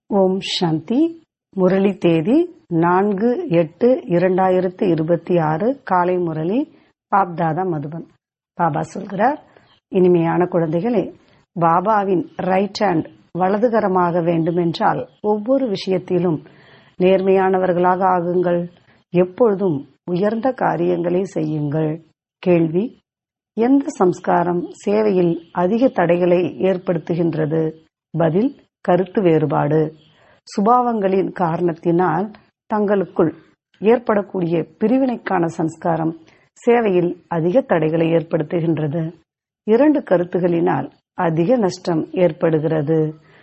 ஓம் சாந்தி முரளி தேதி நான்கு எட்டு இரண்டாயிரத்து இருபத்தி ஆறு காலை முரளி பாப்தாதா மதுபன் பாபா சொல்கிறார் இனிமையான குழந்தைகளே பாபாவின் ரைட் ஹேண்ட் வலதுகரமாக வேண்டுமென்றால் ஒவ்வொரு விஷயத்திலும் நேர்மையானவர்களாக ஆகுங்கள் எப்பொழுதும் உயர்ந்த காரியங்களை செய்யுங்கள் கேள்வி எந்த சம்ஸ்காரம் சேவையில் அதிக தடைகளை ஏற்படுத்துகின்றது பதில் கருத்து வேறுபாடு சுபாவங்களின் காரணத்தினால் தங்களுக்குள் ஏற்படக்கூடிய பிரிவினைக்கான சம்ஸ்காரம் சேவையில் அதிக தடைகளை ஏற்படுத்துகின்றது இரண்டு கருத்துகளினால் அதிக நஷ்டம் ஏற்படுகிறது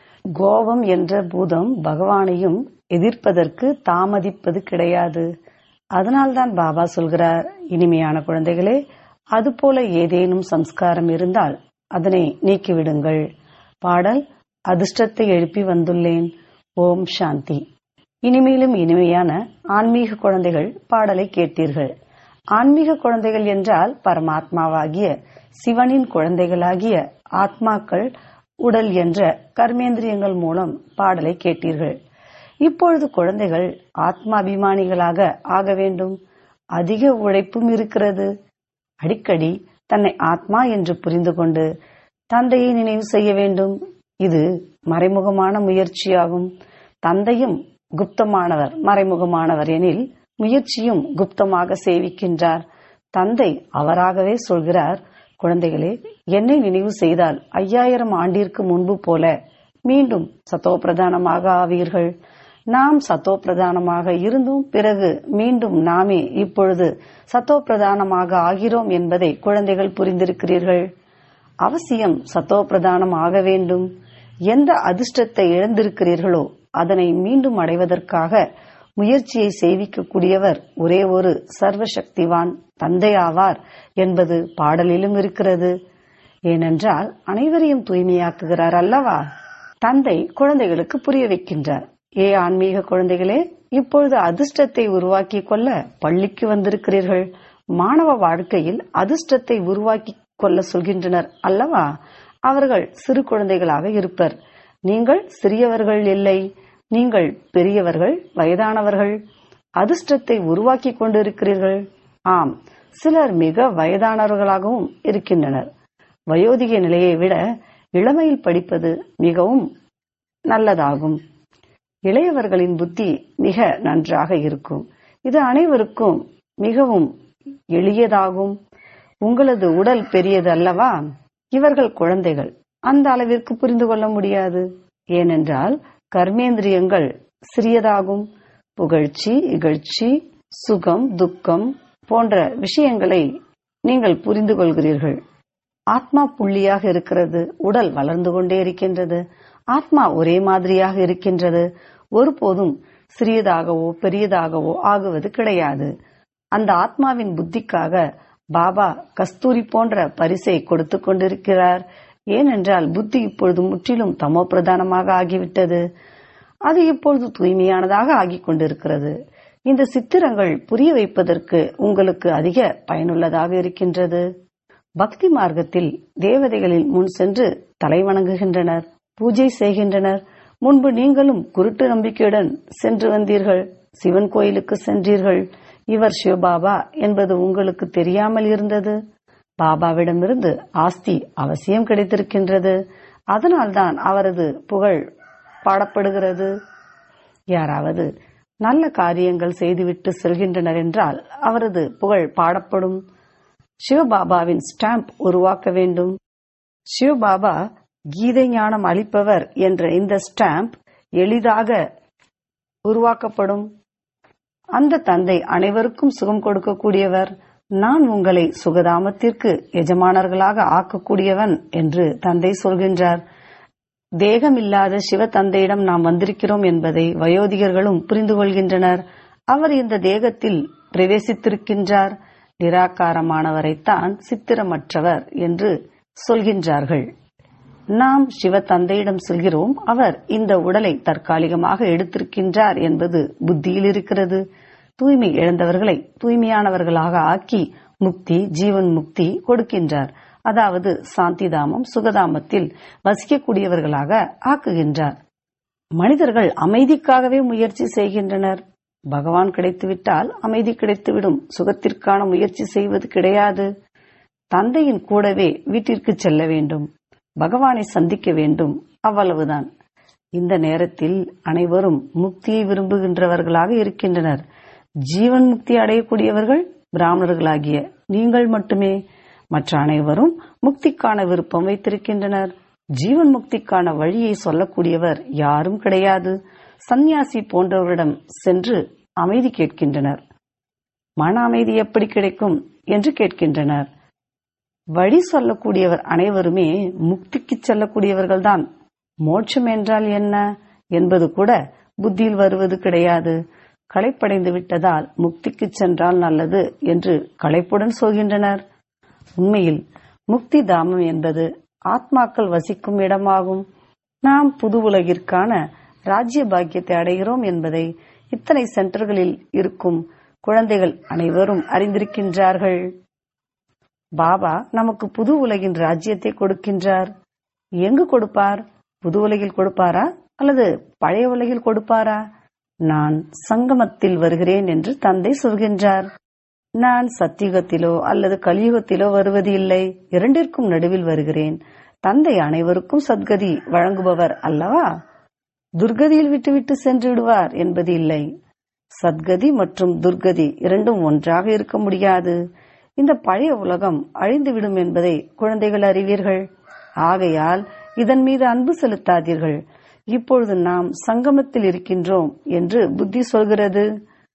கோபம் என்ற பூதம் பகவானையும் எதிர்ப்பதற்கு தாமதிப்பது கிடையாது அதனால்தான் பாபா சொல்கிறார் இனிமையான குழந்தைகளே அதுபோல ஏதேனும் சம்ஸ்காரம் இருந்தால் அதனை நீக்கிவிடுங்கள் பாடல் அதிர்ஷ்டத்தை எழுப்பி வந்துள்ளேன் ஓம் சாந்தி இனிமேலும் இனிமையான ஆன்மீக குழந்தைகள் பாடலை கேட்டீர்கள் ஆன்மீக குழந்தைகள் என்றால் பரமாத்மாவாகிய சிவனின் குழந்தைகளாகிய ஆத்மாக்கள் உடல் என்ற கர்மேந்திரியங்கள் மூலம் பாடலை கேட்டீர்கள் இப்பொழுது குழந்தைகள் ஆத்மாபிமானிகளாக ஆக வேண்டும் அதிக உழைப்பும் இருக்கிறது அடிக்கடி தன்னை ஆத்மா என்று புரிந்து கொண்டு தந்தையை நினைவு செய்ய வேண்டும் இது மறைமுகமான முயற்சியாகும் தந்தையும் குப்தமானவர் மறைமுகமானவர் எனில் முயற்சியும் குப்தமாக சேவிக்கின்றார் தந்தை அவராகவே சொல்கிறார் குழந்தைகளே என்னை நினைவு செய்தால் ஐயாயிரம் ஆண்டிற்கு முன்பு போல மீண்டும் சத்தோ பிரதானமாக ஆவீர்கள் நாம் சத்தோ பிரதானமாக இருந்தும் பிறகு மீண்டும் நாமே இப்பொழுது சத்தோ பிரதானமாக ஆகிறோம் என்பதை குழந்தைகள் புரிந்திருக்கிறீர்கள் அவசியம் சத்தோ பிரதானம் ஆக வேண்டும் எந்த அதிர்ஷ்டத்தை இழந்திருக்கிறீர்களோ அதனை மீண்டும் அடைவதற்காக முயற்சியை செய்விக்கக்கூடியவர் ஒரே ஒரு சர்வசக்திவான் தந்தையாவார் என்பது பாடலிலும் இருக்கிறது ஏனென்றால் அனைவரையும் தூய்மையாக்குகிறார் அல்லவா தந்தை குழந்தைகளுக்கு புரிய வைக்கின்றார் ஏ ஆன்மீக குழந்தைகளே இப்பொழுது அதிர்ஷ்டத்தை உருவாக்கி கொள்ள பள்ளிக்கு வந்திருக்கிறீர்கள் மாணவ வாழ்க்கையில் அதிர்ஷ்டத்தை உருவாக்கி கொள்ள சொல்கின்றனர் அல்லவா அவர்கள் சிறு குழந்தைகளாக இருப்பர் நீங்கள் சிறியவர்கள் இல்லை நீங்கள் பெரியவர்கள் வயதானவர்கள் அதிர்ஷ்டத்தை உருவாக்கி கொண்டிருக்கிறீர்கள் ஆம் சிலர் மிக வயதானவர்களாகவும் இருக்கின்றனர் வயோதிக நிலையை விட இளமையில் படிப்பது மிகவும் நல்லதாகும் இளையவர்களின் புத்தி மிக நன்றாக இருக்கும் இது அனைவருக்கும் மிகவும் எளியதாகும் உங்களது உடல் பெரியது அல்லவா இவர்கள் குழந்தைகள் அந்த அளவிற்கு புரிந்து கொள்ள முடியாது ஏனென்றால் கர்மேந்திரியங்கள் சிறியதாகும் புகழ்ச்சி இகழ்ச்சி சுகம் துக்கம் போன்ற விஷயங்களை நீங்கள் புரிந்து கொள்கிறீர்கள் ஆத்மா புள்ளியாக இருக்கிறது உடல் வளர்ந்து கொண்டே இருக்கின்றது ஆத்மா ஒரே மாதிரியாக இருக்கின்றது ஒருபோதும் சிறியதாகவோ பெரியதாகவோ ஆகுவது கிடையாது அந்த ஆத்மாவின் புத்திக்காக பாபா கஸ்தூரி போன்ற பரிசை கொடுத்து கொண்டிருக்கிறார் ஏனென்றால் புத்தி இப்பொழுது முற்றிலும் தமோ பிரதானமாக ஆகிவிட்டது அது இப்பொழுது தூய்மையானதாக ஆகிக் கொண்டிருக்கிறது இந்த சித்திரங்கள் புரிய வைப்பதற்கு உங்களுக்கு அதிக பயனுள்ளதாக இருக்கின்றது பக்தி மார்க்கத்தில் தேவதைகளில் முன் சென்று தலை வணங்குகின்றனர் பூஜை செய்கின்றனர் முன்பு நீங்களும் குருட்டு நம்பிக்கையுடன் சென்று வந்தீர்கள் சிவன் கோயிலுக்கு சென்றீர்கள் இவர் சிவபாபா என்பது உங்களுக்கு தெரியாமல் இருந்தது பாபாவிடமிருந்து ஆஸ்தி அவசியம் கிடைத்திருக்கின்றது அதனால்தான் அவரது புகழ் பாடப்படுகிறது யாராவது நல்ல காரியங்கள் செய்துவிட்டு செல்கின்றனர் என்றால் அவரது புகழ் பாடப்படும் சிவபாபாவின் ஸ்டாம்ப் உருவாக்க வேண்டும் சிவபாபா கீதை ஞானம் அளிப்பவர் என்ற இந்த ஸ்டாம்ப் எளிதாக உருவாக்கப்படும் அந்த தந்தை அனைவருக்கும் சுகம் கொடுக்கக்கூடியவர் நான் உங்களை சுகதாமத்திற்கு எஜமானர்களாக ஆக்கக்கூடியவன் என்று தந்தை சொல்கின்றார் தேகமில்லாத சிவ தந்தையிடம் நாம் வந்திருக்கிறோம் என்பதை வயோதிகர்களும் புரிந்து கொள்கின்றனர் அவர் இந்த தேகத்தில் பிரவேசித்திருக்கின்றார் நிராகாரமானவரைத்தான் சித்திரமற்றவர் என்று சொல்கின்றார்கள் நாம் சிவ தந்தையிடம் சொல்கிறோம் அவர் இந்த உடலை தற்காலிகமாக எடுத்திருக்கின்றார் என்பது புத்தியில் இருக்கிறது தூய்மை இழந்தவர்களை தூய்மையானவர்களாக ஆக்கி முக்தி ஜீவன் முக்தி கொடுக்கின்றார் அதாவது சாந்திதாமம் சுகதாமத்தில் வசிக்கக்கூடியவர்களாக ஆக்குகின்றார் மனிதர்கள் அமைதிக்காகவே முயற்சி செய்கின்றனர் பகவான் கிடைத்துவிட்டால் அமைதி கிடைத்துவிடும் சுகத்திற்கான முயற்சி செய்வது கிடையாது தந்தையின் கூடவே வீட்டிற்கு செல்ல வேண்டும் பகவானை சந்திக்க வேண்டும் அவ்வளவுதான் இந்த நேரத்தில் அனைவரும் முக்தியை விரும்புகின்றவர்களாக இருக்கின்றனர் ஜீவன் முக்தி அடையக்கூடியவர்கள் பிராமணர்களாகிய நீங்கள் மட்டுமே மற்ற அனைவரும் முக்திக்கான விருப்பம் வைத்திருக்கின்றனர் ஜீவன் முக்திக்கான வழியை சொல்லக்கூடியவர் யாரும் கிடையாது சந்நியாசி போன்றவரிடம் சென்று அமைதி கேட்கின்றனர் மன அமைதி எப்படி கிடைக்கும் என்று கேட்கின்றனர் வழி சொல்லக்கூடியவர் அனைவருமே முக்திக்கு செல்லக்கூடியவர்கள்தான் மோட்சம் என்றால் என்ன என்பது கூட புத்தியில் வருவது கிடையாது களைப்படைந்து விட்டதால் முக்திக்கு சென்றால் நல்லது என்று களைப்புடன் சொல்கின்றனர் உண்மையில் முக்தி தாமம் என்பது ஆத்மாக்கள் வசிக்கும் இடமாகும் நாம் புது உலகிற்கான ராஜ்ய பாக்கியத்தை அடைகிறோம் என்பதை இத்தனை சென்டர்களில் இருக்கும் குழந்தைகள் அனைவரும் அறிந்திருக்கின்றார்கள் பாபா நமக்கு புது உலகின் ராஜ்யத்தை கொடுக்கின்றார் எங்கு கொடுப்பார் புது உலகில் கொடுப்பாரா அல்லது பழைய உலகில் கொடுப்பாரா நான் சங்கமத்தில் வருகிறேன் என்று தந்தை சொல்கின்றார் நான் சத்தியுகத்திலோ அல்லது கலியுகத்திலோ வருவது இல்லை இரண்டிற்கும் நடுவில் வருகிறேன் தந்தை அனைவருக்கும் சத்கதி வழங்குபவர் அல்லவா துர்கதியில் விட்டுவிட்டு சென்று விடுவார் என்பது இல்லை சத்கதி மற்றும் துர்கதி இரண்டும் ஒன்றாக இருக்க முடியாது இந்த பழைய உலகம் அழிந்துவிடும் என்பதை குழந்தைகள் அறிவீர்கள் ஆகையால் இதன் மீது அன்பு செலுத்தாதீர்கள் இப்பொழுது நாம் சங்கமத்தில் இருக்கின்றோம் என்று புத்தி சொல்கிறது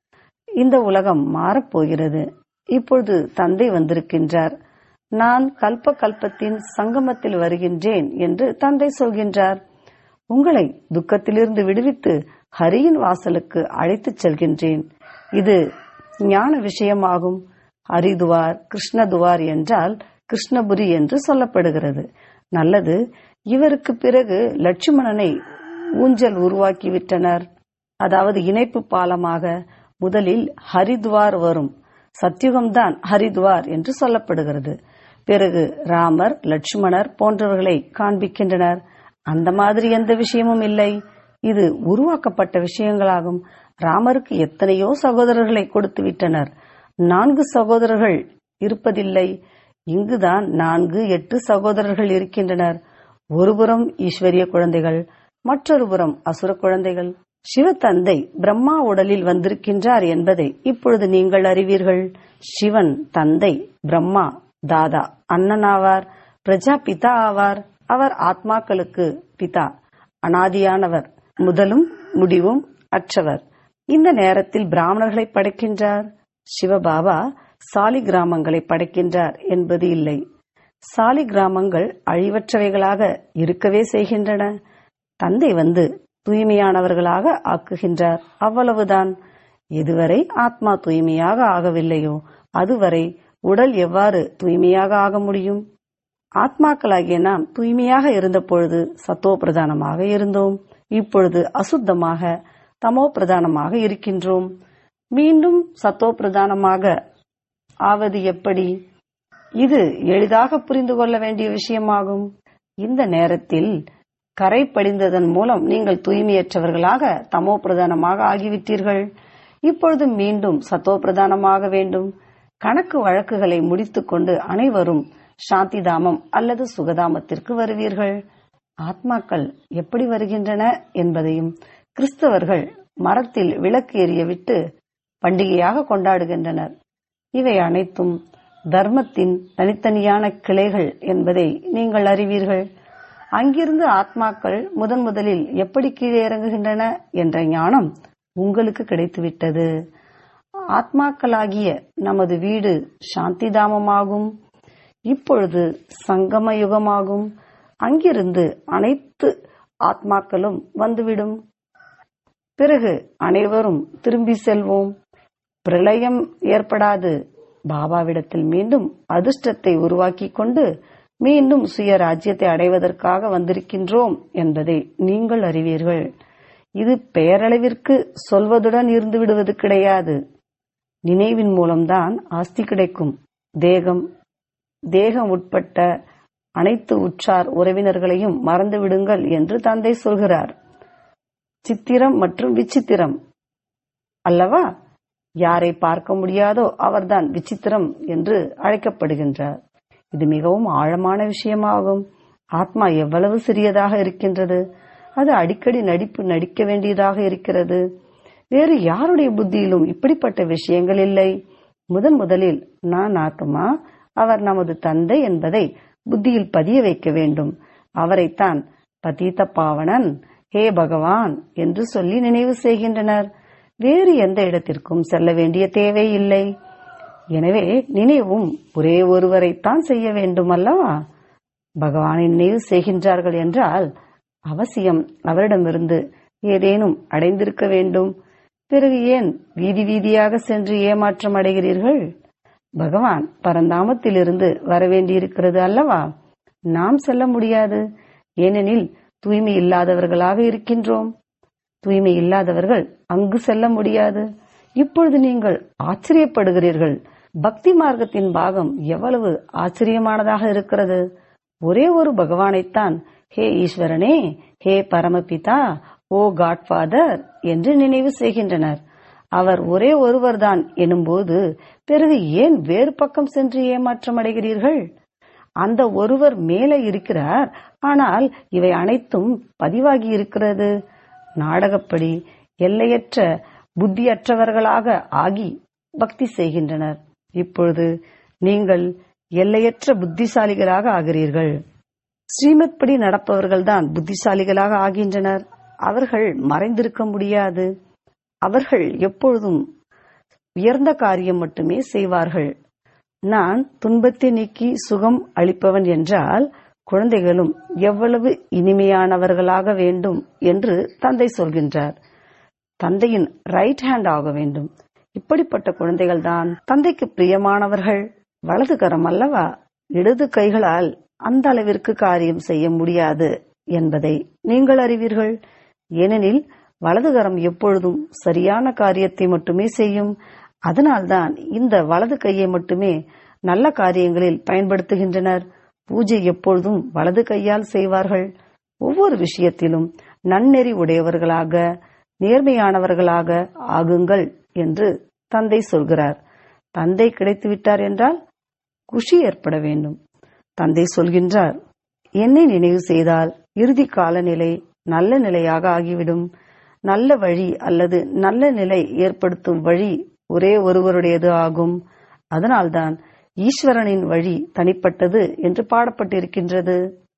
இந்த உலகம் மாறப்போகிறது இப்பொழுது தந்தை வந்திருக்கின்றார் நான் கல்ப கல்பத்தின் சங்கமத்தில் வருகின்றேன் என்று தந்தை சொல்கின்றார் உங்களை துக்கத்திலிருந்து விடுவித்து ஹரியின் வாசலுக்கு அழைத்துச் செல்கின்றேன் இது ஞான விஷயமாகும் ஹரிதுவார் கிருஷ்ணதுவார் என்றால் கிருஷ்ணபுரி என்று சொல்லப்படுகிறது நல்லது இவருக்கு பிறகு லட்சுமணனை ஊஞ்சல் உருவாக்கிவிட்டனர் அதாவது இணைப்பு பாலமாக முதலில் ஹரித்வார் வரும் சத்யுகம்தான் ஹரித்வார் என்று சொல்லப்படுகிறது பிறகு ராமர் லட்சுமணர் போன்றவர்களை காண்பிக்கின்றனர் அந்த மாதிரி எந்த விஷயமும் இல்லை இது உருவாக்கப்பட்ட விஷயங்களாகும் ராமருக்கு எத்தனையோ சகோதரர்களை கொடுத்து விட்டனர் நான்கு சகோதரர்கள் இருப்பதில்லை இங்குதான் நான்கு எட்டு சகோதரர்கள் இருக்கின்றனர் ஒருபுறம் ஈஸ்வரிய குழந்தைகள் மற்றொரு புறம் அசுர குழந்தைகள் சிவத்தந்தை பிரம்மா உடலில் வந்திருக்கின்றார் என்பதை இப்பொழுது நீங்கள் அறிவீர்கள் சிவன் தந்தை பிரம்மா தாதா அண்ணன் ஆவார் பிரஜா பிதா ஆவார் அவர் ஆத்மாக்களுக்கு பிதா அனாதியானவர் முதலும் முடிவும் அற்றவர் இந்த நேரத்தில் பிராமணர்களை படைக்கின்றார் சிவபாபா சாலி கிராமங்களை படைக்கின்றார் என்பது இல்லை சாலி கிராமங்கள் அழிவற்றவைகளாக இருக்கவே செய்கின்றன தந்தை வந்து தூய்மையானவர்களாக ஆக்குகின்றார் அவ்வளவுதான் எதுவரை ஆத்மா தூய்மையாக ஆகவில்லையோ அதுவரை உடல் எவ்வாறு தூய்மையாக ஆக முடியும் ஆத்மாக்களாகிய நாம் தூய்மையாக இருந்த பொழுது சத்தோ பிரதானமாக இருந்தோம் இப்பொழுது அசுத்தமாக தமோ பிரதானமாக இருக்கின்றோம் மீண்டும் சத்தோ பிரதானமாக ஆவது எப்படி இது எளிதாக புரிந்து கொள்ள வேண்டிய விஷயமாகும் இந்த நேரத்தில் கரை படிந்ததன் மூலம் நீங்கள் தூய்மையற்றவர்களாக தமோ பிரதானமாக ஆகிவிட்டீர்கள் இப்பொழுது மீண்டும் சத்தோ பிரதானமாக வேண்டும் கணக்கு வழக்குகளை முடித்துக்கொண்டு அனைவரும் சாந்தி தாமம் அல்லது சுகதாமத்திற்கு வருவீர்கள் ஆத்மாக்கள் எப்படி வருகின்றன என்பதையும் கிறிஸ்தவர்கள் மரத்தில் விளக்கு எரிய விட்டு பண்டிகையாக கொண்டாடுகின்றனர் இவை அனைத்தும் தர்மத்தின் தனித்தனியான கிளைகள் என்பதை நீங்கள் அறிவீர்கள் அங்கிருந்து ஆத்மாக்கள் முதன் முதலில் எப்படி கீழே இறங்குகின்றன என்ற ஞானம் உங்களுக்கு கிடைத்துவிட்டது ஆத்மாக்களாகிய நமது வீடு சாந்தி தாமமாகும் இப்பொழுது சங்கம யுகமாகும் அங்கிருந்து அனைத்து ஆத்மாக்களும் வந்துவிடும் பிறகு அனைவரும் திரும்பி செல்வோம் பிரளயம் ஏற்படாது பாபாவிடத்தில் மீண்டும் அதிர்ஷ்டத்தை உருவாக்கிக் கொண்டு மீண்டும் சுய ராஜ்யத்தை அடைவதற்காக வந்திருக்கின்றோம் என்பதை நீங்கள் அறிவீர்கள் இது பெயரளவிற்கு சொல்வதுடன் இருந்து விடுவது கிடையாது நினைவின் மூலம்தான் ஆஸ்தி கிடைக்கும் தேகம் தேகம் உட்பட்ட அனைத்து உற்றார் உறவினர்களையும் மறந்து விடுங்கள் என்று தந்தை சொல்கிறார் சித்திரம் மற்றும் விசித்திரம் அல்லவா யாரை பார்க்க முடியாதோ அவர்தான் விசித்திரம் என்று அழைக்கப்படுகின்றார் இது மிகவும் ஆழமான விஷயமாகும் ஆத்மா எவ்வளவு சிறியதாக இருக்கின்றது அது அடிக்கடி நடிப்பு நடிக்க வேண்டியதாக இருக்கிறது வேறு யாருடைய புத்தியிலும் இப்படிப்பட்ட விஷயங்கள் இல்லை முதன் முதலில் நான் ஆத்மா அவர் நமது தந்தை என்பதை புத்தியில் பதிய வைக்க வேண்டும் அவரைத்தான் பதீத பாவனன் ஹே பகவான் என்று சொல்லி நினைவு செய்கின்றனர் வேறு எந்த இடத்திற்கும் செல்ல வேண்டிய தேவை இல்லை எனவே நினைவும் ஒரே ஒருவரைத்தான் செய்ய வேண்டும் அல்லவா பகவானை நினைவு செய்கின்றார்கள் என்றால் அவசியம் அவரிடமிருந்து ஏதேனும் அடைந்திருக்க வேண்டும் பிறகு ஏன் வீதி வீதியாக சென்று ஏமாற்றம் அடைகிறீர்கள் பகவான் பரந்தாமத்திலிருந்து வரவேண்டியிருக்கிறது அல்லவா நாம் செல்ல முடியாது ஏனெனில் தூய்மை இல்லாதவர்களாக இருக்கின்றோம் தூய்மை இல்லாதவர்கள் அங்கு செல்ல முடியாது இப்பொழுது நீங்கள் ஆச்சரியப்படுகிறீர்கள் பக்தி மார்க்கத்தின் பாகம் எவ்வளவு ஆச்சரியமானதாக இருக்கிறது ஒரே ஒரு பகவானைத்தான் ஹே ஈஸ்வரனே ஹே பரமபிதா ஓ காட்ஃபாதர் என்று நினைவு செய்கின்றனர் அவர் ஒரே ஒருவர்தான் எனும்போது பிறகு ஏன் வேறு பக்கம் சென்று ஏமாற்றம் அடைகிறீர்கள் அந்த ஒருவர் மேலே இருக்கிறார் ஆனால் இவை அனைத்தும் பதிவாகி இருக்கிறது நாடகப்படி எல்லையற்ற புத்தியற்றவர்களாக ஆகி பக்தி செய்கின்றனர் இப்பொழுது நீங்கள் எல்லையற்ற புத்திசாலிகளாக ஆகிறீர்கள் ஸ்ரீமத் படி நடப்பவர்கள்தான் புத்திசாலிகளாக ஆகின்றனர் அவர்கள் மறைந்திருக்க முடியாது அவர்கள் எப்பொழுதும் உயர்ந்த காரியம் மட்டுமே செய்வார்கள் நான் துன்பத்தை நீக்கி சுகம் அளிப்பவன் என்றால் குழந்தைகளும் எவ்வளவு இனிமையானவர்களாக வேண்டும் என்று தந்தை சொல்கின்றார் தந்தையின் ரைட் ஹேண்ட் ஆக வேண்டும் இப்படிப்பட்ட குழந்தைகள் தான் தந்தைக்கு பிரியமானவர்கள் வலது கரம் அல்லவா இடது கைகளால் அந்த அளவிற்கு காரியம் செய்ய முடியாது என்பதை நீங்கள் அறிவீர்கள் ஏனெனில் வலதுகரம் எப்பொழுதும் சரியான காரியத்தை மட்டுமே செய்யும் அதனால்தான் இந்த வலது கையை மட்டுமே நல்ல காரியங்களில் பயன்படுத்துகின்றனர் பூஜை எப்பொழுதும் வலது கையால் செய்வார்கள் ஒவ்வொரு விஷயத்திலும் நன்னெறி உடையவர்களாக நேர்மையானவர்களாக ஆகுங்கள் என்று தந்தை சொல்கிறார் தந்தை கிடைத்துவிட்டார் என்றால் குஷி ஏற்பட வேண்டும் தந்தை சொல்கின்றார் என்னை நினைவு செய்தால் இறுதி காலநிலை நல்ல நிலையாக ஆகிவிடும் நல்ல வழி அல்லது நல்ல நிலை ஏற்படுத்தும் வழி ஒரே ஒருவருடையது ஆகும் அதனால்தான் ஈஸ்வரனின் வழி தனிப்பட்டது என்று பாடப்பட்டிருக்கின்றது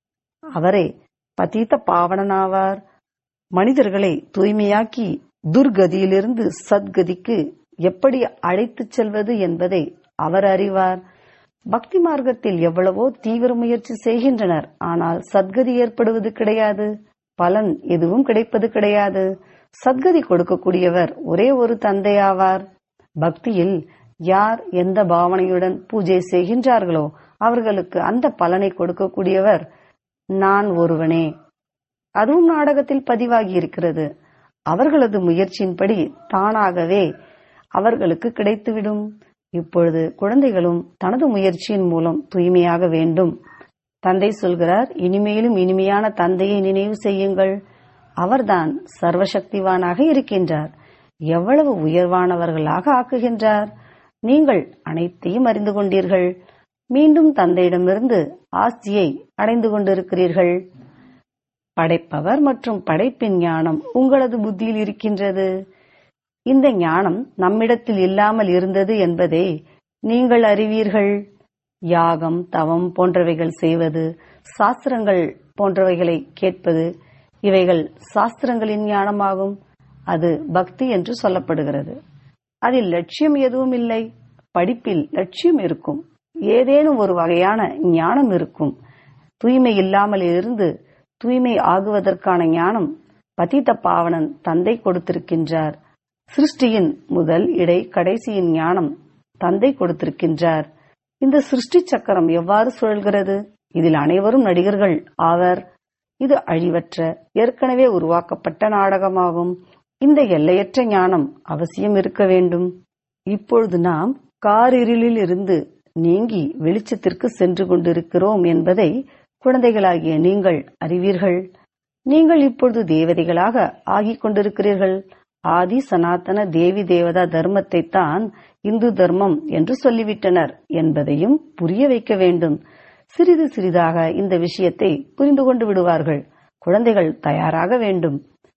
அவரே பதீத பாவனனாவார் மனிதர்களை தூய்மையாக்கி துர்கதியிலிருந்து சத்கதிக்கு எப்படி அழைத்துச் செல்வது என்பதை அவர் அறிவார் பக்தி மார்க்கத்தில் எவ்வளவோ தீவிர முயற்சி செய்கின்றனர் ஆனால் சத்கதி ஏற்படுவது கிடையாது பலன் எதுவும் கிடைப்பது கிடையாது சத்கதி கொடுக்கக்கூடியவர் ஒரே ஒரு தந்தையாவார் பக்தியில் யார் எந்த பாவனையுடன் பூஜை செய்கின்றார்களோ அவர்களுக்கு அந்த பலனை கொடுக்கக்கூடியவர் நான் ஒருவனே அதுவும் நாடகத்தில் பதிவாகி இருக்கிறது அவர்களது முயற்சியின்படி தானாகவே அவர்களுக்கு கிடைத்துவிடும் இப்பொழுது குழந்தைகளும் தனது முயற்சியின் மூலம் தூய்மையாக வேண்டும் தந்தை சொல்கிறார் இனிமேலும் இனிமையான தந்தையை நினைவு செய்யுங்கள் அவர்தான் சர்வசக்திவானாக இருக்கின்றார் எவ்வளவு உயர்வானவர்களாக ஆக்குகின்றார் நீங்கள் அனைத்தையும் அறிந்து கொண்டீர்கள் மீண்டும் தந்தையிடமிருந்து ஆஸ்தியை அடைந்து கொண்டிருக்கிறீர்கள் படைப்பவர் மற்றும் படைப்பின் ஞானம் உங்களது புத்தியில் இருக்கின்றது இந்த ஞானம் நம்மிடத்தில் இல்லாமல் இருந்தது என்பதை நீங்கள் அறிவீர்கள் யாகம் தவம் போன்றவைகள் செய்வது சாஸ்திரங்கள் போன்றவைகளை கேட்பது இவைகள் சாஸ்திரங்களின் ஞானமாகும் அது பக்தி என்று சொல்லப்படுகிறது அதில் லட்சியம் எதுவும் இல்லை படிப்பில் லட்சியம் இருக்கும் ஏதேனும் ஒரு வகையான ஞானம் இருக்கும் தூய்மை இல்லாமல் இருந்து தூய்மை ஆகுவதற்கான ஞானம் பதித்த பாவனன் தந்தை கொடுத்திருக்கின்றார் சிருஷ்டியின் முதல் இடை கடைசியின் ஞானம் தந்தை கொடுத்திருக்கின்றார் இந்த சிருஷ்டி சக்கரம் எவ்வாறு சுழல்கிறது இதில் அனைவரும் நடிகர்கள் ஆவர் இது அழிவற்ற ஏற்கனவே உருவாக்கப்பட்ட நாடகமாகும் இந்த எல்லையற்ற ஞானம் அவசியம் இருக்க வேண்டும் இப்பொழுது நாம் காரிருளில் இருந்து நீங்கி வெளிச்சத்திற்கு சென்று கொண்டிருக்கிறோம் என்பதை குழந்தைகளாகிய நீங்கள் அறிவீர்கள் நீங்கள் இப்பொழுது தேவதைகளாக ஆகிக் கொண்டிருக்கிறீர்கள் ஆதி சனாதன தேவி தேவதா தர்மத்தை தான் இந்து தர்மம் என்று சொல்லிவிட்டனர் என்பதையும் புரிய வைக்க வேண்டும் சிறிது சிறிதாக இந்த விஷயத்தை புரிந்து கொண்டு விடுவார்கள் குழந்தைகள் தயாராக வேண்டும்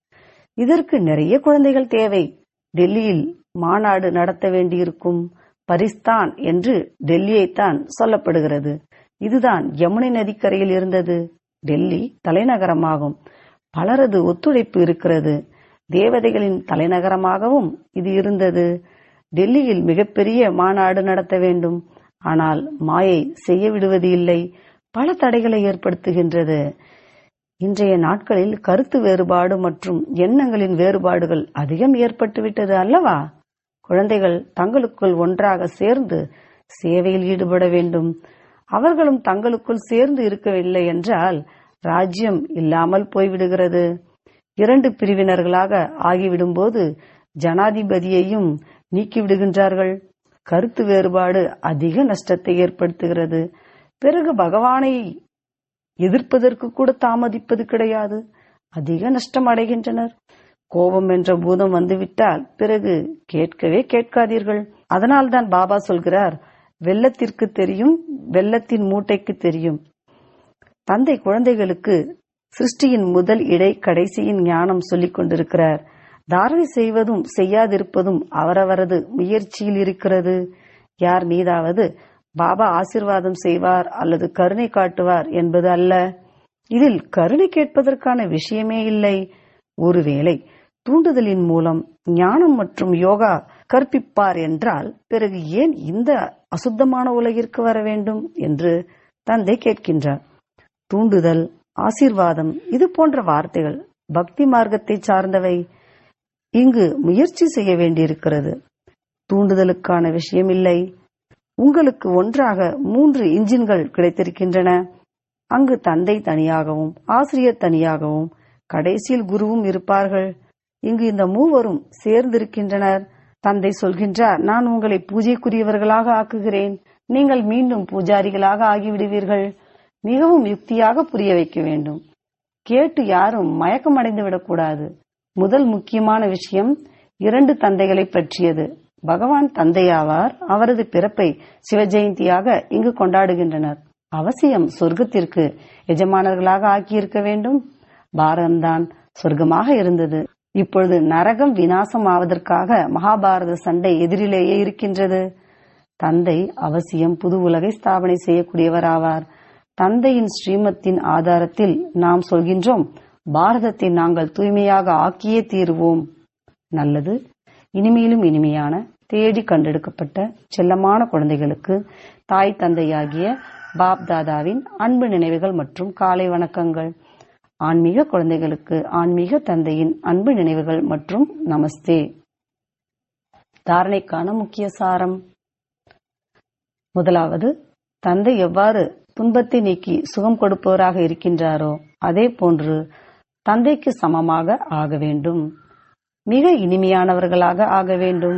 இதற்கு நிறைய குழந்தைகள் தேவை டெல்லியில் மாநாடு நடத்த வேண்டியிருக்கும் பரிஸ்தான் என்று டெல்லியைத்தான் சொல்லப்படுகிறது இதுதான் யமுனை நதிக்கரையில் இருந்தது டெல்லி தலைநகரமாகும் பலரது ஒத்துழைப்பு இருக்கிறது தேவதைகளின் தலைநகரமாகவும் இது இருந்தது டெல்லியில் மிகப்பெரிய மாநாடு நடத்த வேண்டும் ஆனால் மாயை செய்ய விடுவது இல்லை பல தடைகளை ஏற்படுத்துகின்றது இன்றைய நாட்களில் கருத்து வேறுபாடு மற்றும் எண்ணங்களின் வேறுபாடுகள் அதிகம் ஏற்பட்டுவிட்டது அல்லவா குழந்தைகள் தங்களுக்குள் ஒன்றாக சேர்ந்து சேவையில் ஈடுபட வேண்டும் அவர்களும் தங்களுக்குள் சேர்ந்து இருக்கவில்லை என்றால் ராஜ்யம் இல்லாமல் போய்விடுகிறது இரண்டு பிரிவினர்களாக ஆகிவிடும்போது ஜனாதிபதியையும் நீக்கிவிடுகின்றார்கள் கருத்து வேறுபாடு அதிக நஷ்டத்தை ஏற்படுத்துகிறது பிறகு பகவானை எதிர்ப்பதற்கு கூட தாமதிப்பது கிடையாது அதிக நஷ்டம் அடைகின்றனர் கோபம் என்ற பூதம் வந்துவிட்டால் பிறகு கேட்கவே கேட்காதீர்கள் அதனால்தான் பாபா சொல்கிறார் வெள்ளத்திற்கு தெரியும் வெள்ளத்தின் மூட்டைக்கு தெரியும் தந்தை குழந்தைகளுக்கு சிருஷ்டியின் முதல் இடை கடைசியின் ஞானம் சொல்லிக் கொண்டிருக்கிறார் தாரணை செய்வதும் செய்யாதிருப்பதும் அவரவரது முயற்சியில் இருக்கிறது யார் மீதாவது பாபா ஆசிர்வாதம் செய்வார் அல்லது கருணை காட்டுவார் என்பது அல்ல இதில் கருணை கேட்பதற்கான விஷயமே இல்லை ஒருவேளை தூண்டுதலின் மூலம் ஞானம் மற்றும் யோகா கற்பிப்பார் என்றால் பிறகு ஏன் இந்த அசுத்தமான உலகிற்கு வர வேண்டும் என்று தந்தை கேட்கின்றார் தூண்டுதல் ஆசீர்வாதம் இது போன்ற வார்த்தைகள் பக்தி மார்க்கத்தை சார்ந்தவை இங்கு முயற்சி செய்ய வேண்டியிருக்கிறது தூண்டுதலுக்கான விஷயம் இல்லை உங்களுக்கு ஒன்றாக மூன்று இன்ஜின்கள் கிடைத்திருக்கின்றன அங்கு தந்தை தனியாகவும் ஆசிரியர் தனியாகவும் கடைசியில் குருவும் இருப்பார்கள் இங்கு இந்த மூவரும் சேர்ந்திருக்கின்றனர் தந்தை சொல்கின்றார் நான் உங்களை பூஜைக்குரியவர்களாக ஆக்குகிறேன் நீங்கள் மீண்டும் பூஜாரிகளாக ஆகிவிடுவீர்கள் மிகவும் யுக்தியாக புரிய வைக்க வேண்டும் கேட்டு யாரும் மயக்கமடைந்து விடக்கூடாது முதல் முக்கியமான விஷயம் இரண்டு தந்தைகளை பற்றியது பகவான் தந்தையாவார் அவரது பிறப்பை சிவஜெயந்தியாக இங்கு கொண்டாடுகின்றனர் அவசியம் சொர்க்கத்திற்கு எஜமானர்களாக ஆக்கியிருக்க வேண்டும் பாரதம்தான் சொர்க்கமாக இருந்தது இப்பொழுது நரகம் வினாசம் ஆவதற்காக மகாபாரத சண்டை எதிரிலேயே இருக்கின்றது தந்தை அவசியம் புது உலகை ஸ்தாபனை செய்யக்கூடியவர் ஆவார் தந்தையின் ஸ்ரீமத்தின் ஆதாரத்தில் நாம் சொல்கின்றோம் பாரதத்தை நாங்கள் தூய்மையாக ஆக்கியே தீருவோம் நல்லது இனிமையிலும் இனிமையான தேடி கண்டெடுக்கப்பட்ட செல்லமான குழந்தைகளுக்கு தாய் தந்தையாகிய பாப் தாதாவின் அன்பு நினைவுகள் மற்றும் காலை வணக்கங்கள் ஆன்மீக குழந்தைகளுக்கு ஆன்மீக தந்தையின் அன்பு நினைவுகள் மற்றும் நமஸ்தே தாரணைக்கான முக்கிய சாரம் முதலாவது தந்தை எவ்வாறு துன்பத்தை நீக்கி சுகம் கொடுப்பவராக இருக்கின்றாரோ அதே போன்று தந்தைக்கு சமமாக ஆக வேண்டும் மிக இனிமையானவர்களாக ஆக வேண்டும்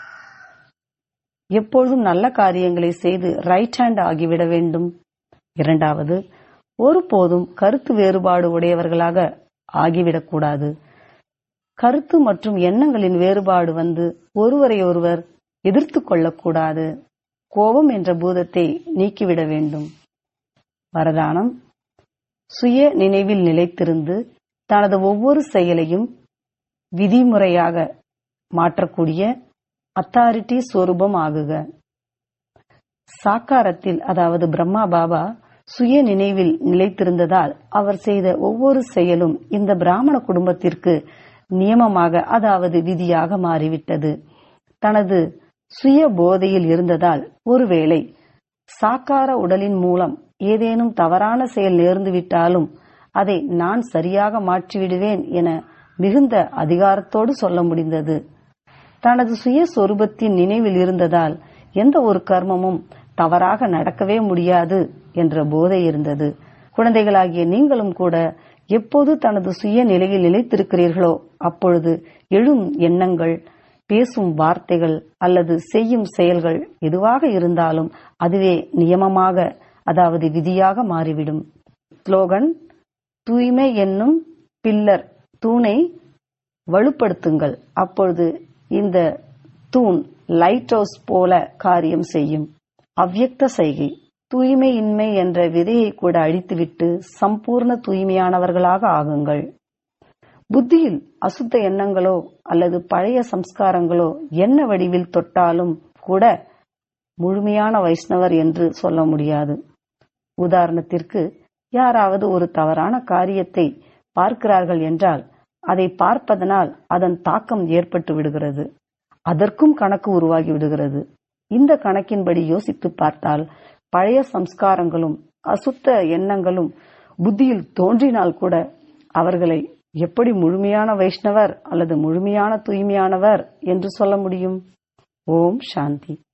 எப்பொழுதும் நல்ல காரியங்களை செய்து ரைட் ஹேண்ட் ஆகிவிட வேண்டும் இரண்டாவது ஒருபோதும் கருத்து வேறுபாடு உடையவர்களாக ஆகிவிடக்கூடாது கருத்து மற்றும் எண்ணங்களின் வேறுபாடு வந்து ஒருவரை ஒருவர் எதிர்த்து கொள்ளக்கூடாது கோபம் என்ற பூதத்தை நீக்கிவிட வேண்டும் வரதானம் சுய நினைவில் நிலைத்திருந்து தனது ஒவ்வொரு செயலையும் விதிமுறையாக மாற்றக்கூடிய அத்தாரிட்டி சொரூபம் ஆகுக சாக்காரத்தில் அதாவது பிரம்மா பாபா சுய நினைவில் நிலைத்திருந்ததால் அவர் செய்த ஒவ்வொரு செயலும் இந்த பிராமண குடும்பத்திற்கு நியமமாக அதாவது விதியாக மாறிவிட்டது தனது சுய போதையில் இருந்ததால் ஒருவேளை சாக்கார உடலின் மூலம் ஏதேனும் தவறான செயல் நேர்ந்துவிட்டாலும் அதை நான் சரியாக மாற்றிவிடுவேன் என மிகுந்த அதிகாரத்தோடு சொல்ல முடிந்தது தனது சுய சொரூபத்தின் நினைவில் இருந்ததால் எந்த ஒரு கர்மமும் தவறாக நடக்கவே முடியாது என்ற போதை இருந்தது குழந்தைகளாகிய நீங்களும் கூட எப்போது தனது சுய நிலையில் நிலைத்திருக்கிறீர்களோ அப்பொழுது எழும் எண்ணங்கள் பேசும் வார்த்தைகள் அல்லது செய்யும் செயல்கள் எதுவாக இருந்தாலும் அதுவே நியமமாக அதாவது விதியாக மாறிவிடும் ஸ்லோகன் தூய்மை என்னும் பில்லர் தூணை வலுப்படுத்துங்கள் அப்பொழுது இந்த தூண் லைட் ஹவுஸ் போல காரியம் செய்யும் அவ்யக்த செய்கை தூய்மையின்மை என்ற விதையை கூட அழித்துவிட்டு சம்பூர்ண தூய்மையானவர்களாக ஆகுங்கள் புத்தியில் அசுத்த எண்ணங்களோ அல்லது பழைய சம்ஸ்காரங்களோ என்ன வடிவில் தொட்டாலும் கூட முழுமையான வைஷ்ணவர் என்று சொல்ல முடியாது உதாரணத்திற்கு யாராவது ஒரு தவறான காரியத்தை பார்க்கிறார்கள் என்றால் அதை பார்ப்பதனால் அதன் தாக்கம் ஏற்பட்டு விடுகிறது அதற்கும் கணக்கு உருவாகி விடுகிறது இந்த கணக்கின்படி யோசித்து பார்த்தால் பழைய சம்ஸ்காரங்களும் அசுத்த எண்ணங்களும் புத்தியில் தோன்றினால் கூட அவர்களை எப்படி முழுமையான வைஷ்ணவர் அல்லது முழுமையான தூய்மையானவர் என்று சொல்ல முடியும் ஓம் சாந்தி